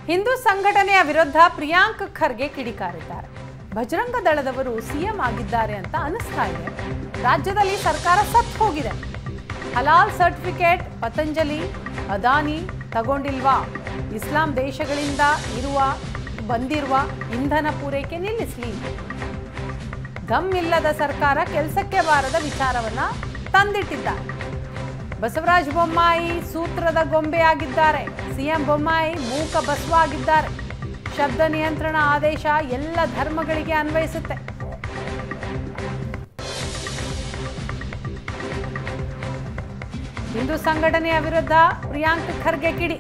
ಹಿಂದೂ ಸಂಘಟನೆಯ ವಿರುದ್ಧ ಪ್ರಿಯಾಂಕ್ ಖರ್ಗೆ ಕಿಡಿಕಾರಿದ್ದಾರೆ ಬಜರಂಗ ದಳದವರು ಸಿಎಂ ಆಗಿದ್ದಾರೆ ಅಂತ ಅನಿಸ್ತಾ ಇದೆ ರಾಜ್ಯದಲ್ಲಿ ಸರ್ಕಾರ ಸತ್ ಹೋಗಿದೆ ಹಲಾಲ್ ಸರ್ಟಿಫಿಕೇಟ್ ಪತಂಜಲಿ ಅದಾನಿ ತಗೊಂಡಿಲ್ವಾ ಇಸ್ಲಾಂ ದೇಶಗಳಿಂದ ಇರುವ ಬಂದಿರುವ ಇಂಧನ ಪೂರೈಕೆ ನಿಲ್ಲಿಸಲಿ ದಮ್ ಇಲ್ಲದ ಸರ್ಕಾರ ಕೆಲಸಕ್ಕೆ ಬಾರದ ವಿಚಾರವನ್ನ ತಂದಿಟ್ಟಿದ್ದಾರೆ ಬಸವರಾಜ ಬೊಮ್ಮಾಯಿ ಸೂತ್ರದ ಗೊಂಬೆಯಾಗಿದ್ದಾರೆ ಸಿಎಂ ಬೊಮ್ಮಾಯಿ ಮೂಕ ಬಸವ ಆಗಿದ್ದಾರೆ ಶಬ್ದ ನಿಯಂತ್ರಣ ಆದೇಶ ಎಲ್ಲ ಧರ್ಮಗಳಿಗೆ ಅನ್ವಯಿಸುತ್ತೆ ಹಿಂದೂ ಸಂಘಟನೆಯ ವಿರುದ್ಧ ಪ್ರಿಯಾಂಕ್ ಖರ್ಗೆ ಕಿಡಿ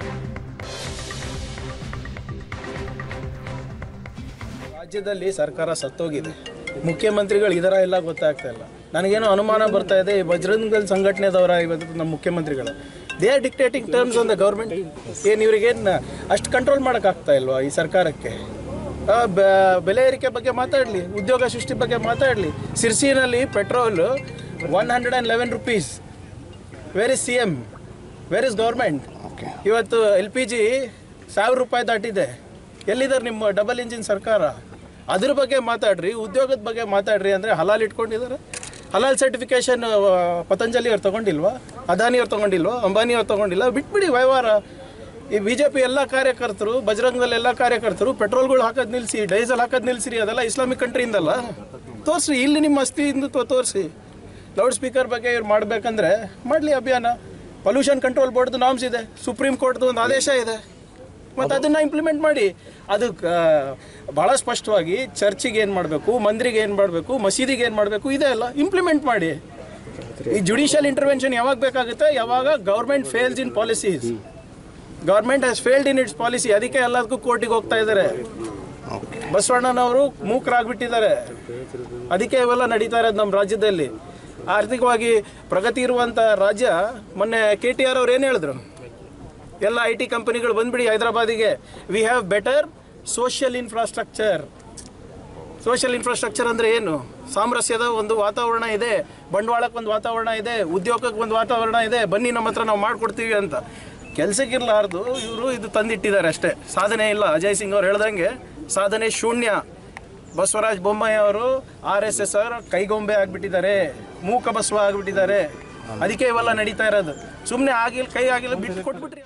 ರಾಜ್ಯದಲ್ಲಿ ಸರ್ಕಾರ ಸತ್ತೋಗಿದೆ ಮುಖ್ಯಮಂತ್ರಿಗಳು ಇದರ ಎಲ್ಲ ಗೊತ್ತಾಗ್ತಾ ಇಲ್ಲ ನನಗೇನೋ ಅನುಮಾನ ಬರ್ತಾ ಇದೆ ಈ ಬಜರಂಗ ಸಂಘಟನೆದವರ ಇವತ್ತು ನಮ್ಮ ಮುಖ್ಯಮಂತ್ರಿಗಳು they are dictating terms on the government ಏನು ಇವ್ರಿಗೇನು ಅಷ್ಟು ಕಂಟ್ರೋಲ್ ಮಾಡೋಕ್ಕಾಗ್ತಾ ಇಲ್ವಾ ಈ ಸರ್ಕಾರಕ್ಕೆ ಆ, ಬ- ಬೆಲೆ ಏರಿಕೆ ಬಗ್ಗೆ ಮಾತಾಡಲಿ ಉದ್ಯೋಗ ಸೃಷ್ಟಿ ಬಗ್ಗೆ ಮಾತಾಡಲಿ ಸಿರ್ಸಿನಲ್ಲಿ petrol one hundred and eleven rupees where is C M where is government ಇವತ್ತು ಎಲ್ ಪಿ ಜಿ ಸಾವಿರ ರೂಪಾಯಿ ದಾಟಿದೆ ಎಲ್ಲಿದ್ದಾರೆ ನಿಮ್ಮ ಡಬಲ್ ಇಂಜಿನ್ ಸರ್ಕಾರ ಅದ್ರ ಬಗ್ಗೆ ಮಾತಾಡ್ರಿ ಉದ್ಯೋಗದ ಬಗ್ಗೆ ಮಾತಾಡ್ರಿ ಅಂದರೆ ಹಲಾಲ್ ಇಟ್ಕೊಂಡಿದ್ದಾರೆ ಹಲಾಲ್ ಸರ್ಟಿಫಿಕೇಶನ್ ಪತಂಜಲಿ ಅವ್ರು ತಗೊಂಡಿಲ್ವಾ ಅದಾನಿ ಅವ್ರು ತಗೊಂಡಿಲ್ವಾ ಅಂಬಾನಿ ಅವ್ರು ತಗೊಂಡಿಲ್ಲ ಬಿಟ್ಬಿಡಿ ವ್ಯವಹಾರ ಈ ಬಿ ಜೆ ಪಿ ಎಲ್ಲ ಕಾರ್ಯಕರ್ತರು ಬಜರಂಗದಲ್ಲಿ ಎಲ್ಲ ಕಾರ್ಯಕರ್ತರು ಪೆಟ್ರೋಲ್ಗಳು ಹಾಕೋದು ನಿಲ್ಲಿಸಿ ಡೈಸಲ್ ಹಾಕೋದು ನಿಲ್ಲಿಸಿರಿ ಅದೆಲ್ಲ ಇಸ್ಲಾಮಿಕ್ ಕಂಟ್ರಿಯಿಂದಲ್ಲ ತೋರಿಸ್ರಿ ಇಲ್ಲಿ ನಿಮ್ಮ ಅಸ್ತಿ ಹಿಂದುತ್ವ ತೋರಿಸಿ ಲೌಡ್ ಸ್ಪೀಕರ್ ಬಗ್ಗೆ ಇವ್ರು ಮಾಡಬೇಕಂದ್ರೆ ಮಾಡಲಿ ಅಭಿಯಾನ ಪೊಲ್ಯೂಷನ್ ಕಂಟ್ರೋಲ್ ಬೋರ್ಡ್ದು ನಾಮ್ಸ್ ಇದೆ ಸುಪ್ರೀಂ ಕೋರ್ಟ್ದು ಒಂದು ಆದೇಶ ಇದೆ ಮತ್ತು ಅದನ್ನು ಇಂಪ್ಲಿಮೆಂಟ್ ಮಾಡಿ ಅದು ಆ, ಭಾಳ ಸ್ಪಷ್ಟವಾಗಿ ಚರ್ಚಿಗೆ ಏನು ಮಾಡಬೇಕು ಮಂದಿರಿಗೆ ಏನು ಮಾಡಬೇಕು ಮಸೀದಿಗೆ ಏನು ಮಾಡಬೇಕು ಇದೆ ಅಲ್ಲ ಇಂಪ್ಲಿಮೆಂಟ್ ಮಾಡಿ ಈ ಜುಡಿಷಿಯಲ್ ಇಂಟರ್ವೆನ್ಷನ್ ಯಾವಾಗ ಬೇಕಾಗುತ್ತೆ ಯಾವಾಗ government fails in policies government has failed in its policy ಅದಕ್ಕೆ ಎಲ್ಲದಕ್ಕೂ ಕೋರ್ಟಿಗೆ ಹೋಗ್ತಾ ಇದ್ದಾರೆ ಬಸವಣ್ಣನವರು ಮೂಕರಾಗ್ಬಿಟ್ಟಿದ್ದಾರೆ ಅದಕ್ಕೆ ಇವೆಲ್ಲ ನಡೀತಾ ಇರೋದು ನಮ್ಮ ರಾಜ್ಯದಲ್ಲಿ ಆರ್ಥಿಕವಾಗಿ ಪ್ರಗತಿ ಇರುವಂಥ ರಾಜ್ಯ ಮೊನ್ನೆ ಕೆ ಟಿ ಆರ್ ಅವ್ರು ಏನು ಹೇಳಿದ್ರು ಎಲ್ಲ ಐ ಟಿ ಕಂಪನಿಗಳು ಬಂದ್ಬಿಡಿ ಹೈದರಾಬಾದಿಗೆ we have better social infrastructure social infrastructure ಅಂದರೆ ಏನು ಸಾಮರಸ್ಯದ ಒಂದು ವಾತಾವರಣ ಇದೆ ಬಂಡವಾಳಕ್ಕೆ ಒಂದು ವಾತಾವರಣ ಇದೆ ಉದ್ಯೋಗಕ್ಕೆ ಒಂದು ವಾತಾವರಣ ಇದೆ ಬನ್ನಿ ನಮ್ಮ ಹತ್ರ ನಾವು ಮಾಡಿಕೊಡ್ತೀವಿ ಅಂತ ಕೆಲಸಕ್ಕಿರಲಾರ್ದು ಇವರು ಇದು ತಂದಿಟ್ಟಿದ್ದಾರೆ ಅಷ್ಟೇ ಸಾಧನೆ ಇಲ್ಲ ಅಜಯ್ ಸಿಂಗ್ ಅವ್ರು ಹೇಳ್ದಂಗೆ ಸಾಧನೆ ಶೂನ್ಯ ಬಸವರಾಜ ಬೊಮ್ಮಾಯಿ ಅವರು ಆರ್ ಎಸ್ ಎಸ್ ಅವರ ಕೈಗೊಂಬೆ ಆಗಿಬಿಟ್ಟಿದ್ದಾರೆ ಮೂಕ ಬಸವ ಆಗಿಬಿಟ್ಟಿದ್ದಾರೆ ಅದಕ್ಕೆ ಇವೆಲ್ಲ ನಡೀತಾ ಇರೋದು ಸುಮ್ಮನೆ ಆಗಿಲ್ಲ ಕೈ ಆಗಿಲ್ಲ ಬಿಟ್ಟು ಕೊಟ್ಬಿಟ್ರಿ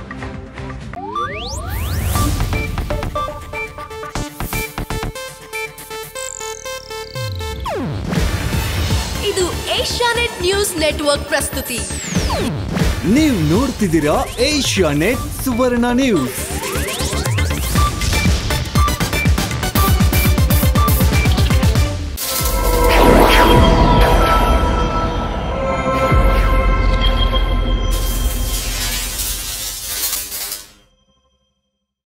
ಇದು ಏಷ್ಯಾನೆಟ್ ನ್ಯೂಸ್ ನೆಟ್ವರ್ಕ್ ಪ್ರಸ್ತುತಿ ನೀವು ನೋಡ್ತಿದ್ದೀರಾ ಏಷ್ಯಾ ನೆಟ್ ಸುವರ್ಣ ನ್ಯೂಸ್